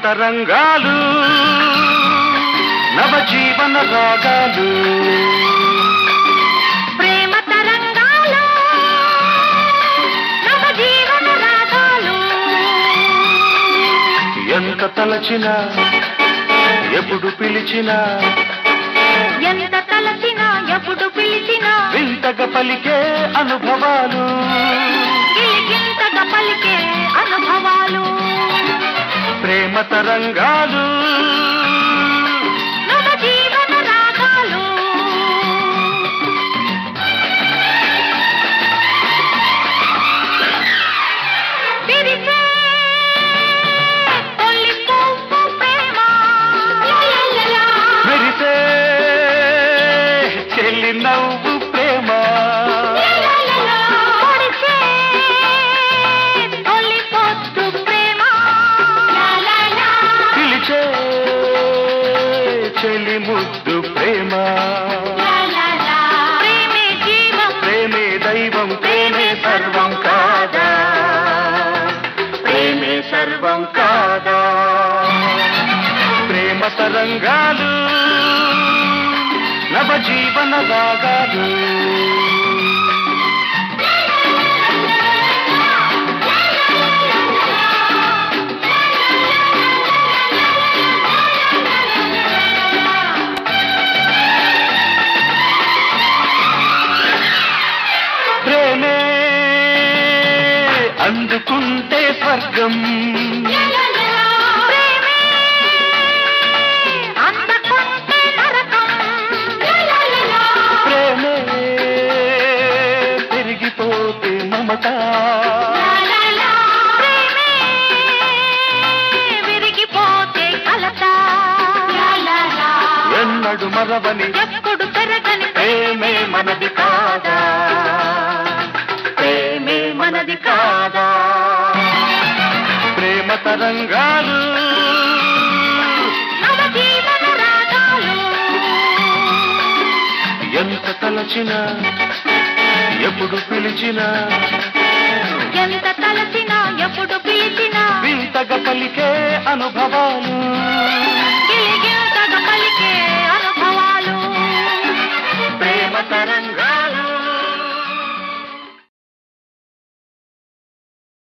తరంగాలు నవజీవన రాగాలు ప్రేమ తరంగాలు నవ జీవన రాగాలు ఎంత తలచినా ఎప్పుడు పిలిచినా ఎంత తలచినా ఎప్పుడు పిలిచినా వింతగా పలికే అనుభవాలు గిలిగింతగా పలికే అనుభవాలు ప్రేమ తరంగాలు నవ జీవన రాగాలు విరిసే తొలి పువ్వు ప్రేమ మెరిసే చెల్లి నవ్వు ప్రేమ పొడిసే తొలి పొద్దు ప్రేమ పిలిచే చెల్లి ముద్దు ప్రేమ ప్రేమే జీవం ప్రేమే దైవం ప్రేమే సర్వం కాదా ప్రేమే సర్వం కాదా ప్రేమ తరంగాలు నవజీవన రాగాలు ప్రేమే అందుకుంటే స్వర్గం ప్రేమే అందకుంటే నరకం ప్రేమే పెరిగిపోతే మమత ప్రేమే విరిగిపోతే కలత ఎన్నడు మరవని ఎప్పుడు పెరగని ప్రేమే మనది కాదా ప్రేమే మనది కాదా ప్రేమ తరంగాలు నవ జీవన రాగాలు ఎంత తలచినా ఎప్పుడు పిలిచినా ఎంత తలచినా ఎప్పుడు పిలిచినా వింతగా పలికే అనుభవాలు